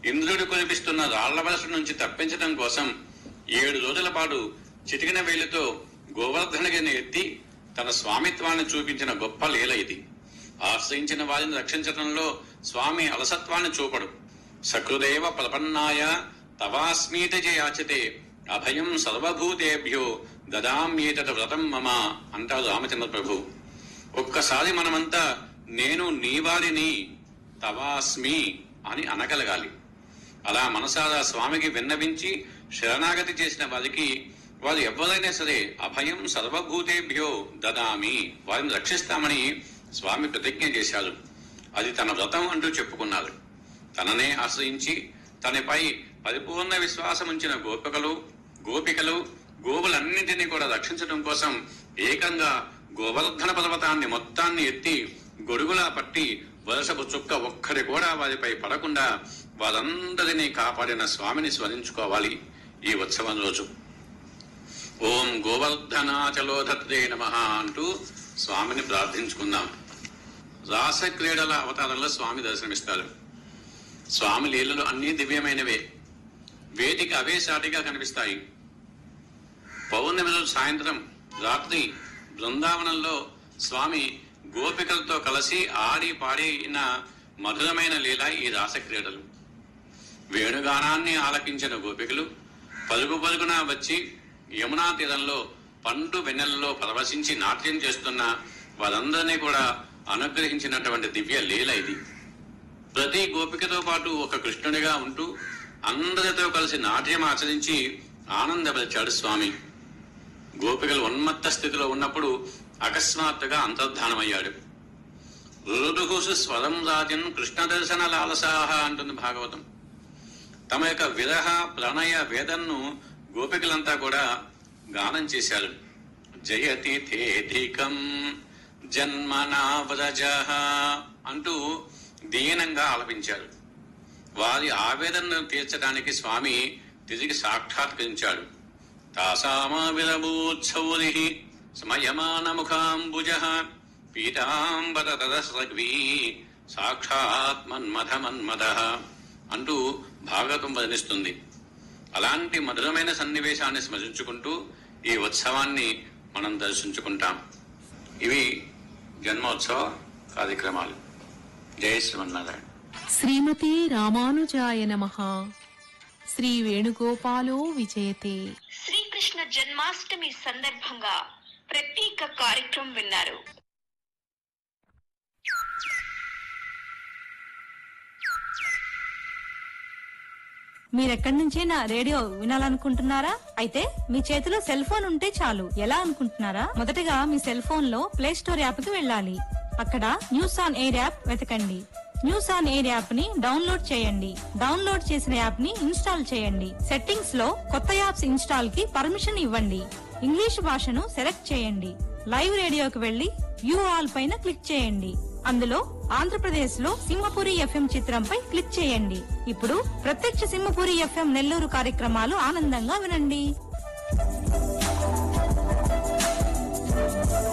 ఇంద్రుడు కురిపిస్తున్న రాళ్ల వలస నుంచి తప్పించడం కోసం ఏడు రోజుల పాటు చిటికిన వేలుతో గోవర్ధనగిరిని ఎత్తి తన స్వామిత్వాన్ని చూపించిన గొప్ప లీల ఇది ఆశ్రయించిన వారిని రక్షించడంలో స్వామి అలసత్వాన్ని చూపడు సకృదేవ ప్రపన్నాయ తవాస్మీత యాచతే అభయం సర్వభూతేభ్యో దదామ్యేతట వ్రతం మమ అంటారు రామచంద్ర ప్రభు ఒక్కసారి మనమంతా నేను నీవాడిని తవాస్మి అని అనగలగాలి అలా మనసారా స్వామికి విన్నవించి శరణాగతి చేసిన వారికి వారు ఎవరైనా సరే అభయం సర్వభూతేభ్యో దదామి వారిని రక్షిస్తామని స్వామి ప్రతిజ్ఞ చేశారు అది తన వ్రతం అంటూ చెప్పుకున్నారు తననే ఆశ్రయించి తనపై పరిపూర్ణ విశ్వాసం ఉంచిన గోపికలు గోపికలు గోవులన్నింటినీ కూడా రక్షించడం కోసం ఏకంగా గోవర్ధన పర్వతాన్ని మొత్తాన్ని ఎత్తి గొడుగులా పట్టి వలసపు చుక్క ఒక్కడి కూడా వారిపై పడకుండా వారందరినీ కాపాడిన స్వామిని స్మరించుకోవాలి ఈ ఉత్సవం రోజు ఓం గోవర్ధనాచలోధత్రే నమ అంటూ స్వామిని ప్రార్థించుకుందాం రాస క్రీడల అవతారంలో స్వామి దర్శనమిస్తారు స్వామి లీలలు అన్నీ దివ్యమైనవే వేదిక అవే సాటిగా కనిపిస్తాయి పౌర్ణమి రోజు సాయంత్రం రాత్రి బృందావనంలో స్వామి గోపికలతో కలిసి ఆడి పాడిన మధురమైన లీల ఈ రాస క్రీడలు వేణుగానాన్ని ఆలకించిన గోపికలు పలుకు పలుకున వచ్చి యమునా తీరంలో పండు వెన్నెలలో పరవశించి నాట్యం చేస్తున్న వారందరినీ కూడా అనుగ్రహించినటువంటి దివ్య లీల ఇది ప్రతి గోపికతో పాటు ఒక కృష్ణుడిగా ఉంటూ అందరితో కలిసి నాట్యం ఆచరించి ఆనందపరిచాడు స్వామి గోపికలు ఉన్మత్త స్థితిలో ఉన్నప్పుడు అకస్మాత్తుగా అంతర్ధానమయ్యాడు రుదుహుసు స్వరం రాజన్ కృష్ణ దర్శన లాలసాహ అంటుంది భాగవతం తమ యొక్క విరహ ప్రణయ వేదన్ను గోపికలంతా కూడా గానం చేశారు జయతి తేధికం జన్మనా వ్రజ అంటూ దీనంగా ఆలపించారు వారి ఆవేదనను తీర్చడానికి స్వామి తిరిగి సాక్షాత్కరించాడు తాసామావిరభూత్సౌరి సమయమాన ముఖాంబుజ పీతాంబర తదస్రగ్వీ సాక్షాత్ మన్మథ మన్మథ అంటూ భాగవతం వర్ణిస్తుంది అలాంటి మధురమైన సన్నివేశాన్ని స్మరించుకుంటూ ఈ ఉత్సవాన్ని మనం దర్శించుకుంటాం ఇవి జన్మోత్సవ కార్యక్రమాలు జయ శ్రీమన్నారాయణ శ్రీమతే రామానుజాయ నమ శ్రీ వేణుగోపాలో విజయతే శ్రీకృష్ణ జన్మాష్టమి సందర్భంగా ప్రత్యేక కార్యక్రమం విన్నారు మీరెక్కడి నుంచైనా రేడియో వినాలనుకుంటున్నారా అయితే మీ చేతిలో సెల్ ఫోన్ ఉంటే చాలు ఎలా అనుకుంటున్నారా మొదటగా మీ సెల్ ఫోన్ లో ప్లే స్టోర్ యాప్ కి వెళ్ళాలి అక్కడ న్యూస్ ఆన్ ఎయిర్ యాప్ వెతకండి న్యూస్ ఆన్ ఎయిర్ యాప్ ని డౌన్లోడ్ చేయండి డౌన్లోడ్ చేసిన యాప్ ని ఇన్స్టాల్ చేయండి సెట్టింగ్స్ లో కొత్త యాప్స్ ఇన్స్టాల్ కి పర్మిషన్ ఇవ్వండి ఇంగ్లీష్ భాషను సెలెక్ట్ చేయండి లైవ్ రేడియోకి వెళ్లి వ్యూ ఆల్ పైన క్లిక్ చేయండి అందులో ఆంధ్రప్రదేశ్ లో సింహపురి ఎఫ్ఎం చిత్రంపై క్లిక్ చేయండి ఇప్పుడు ప్రత్యక్ష సింహపురి ఎఫ్ఎం నెల్లూరు కార్యక్రమాలు ఆనందంగా వినండి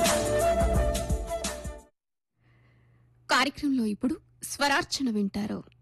కార్యక్రమంలో ఇప్పుడు స్వరార్చన వింటారు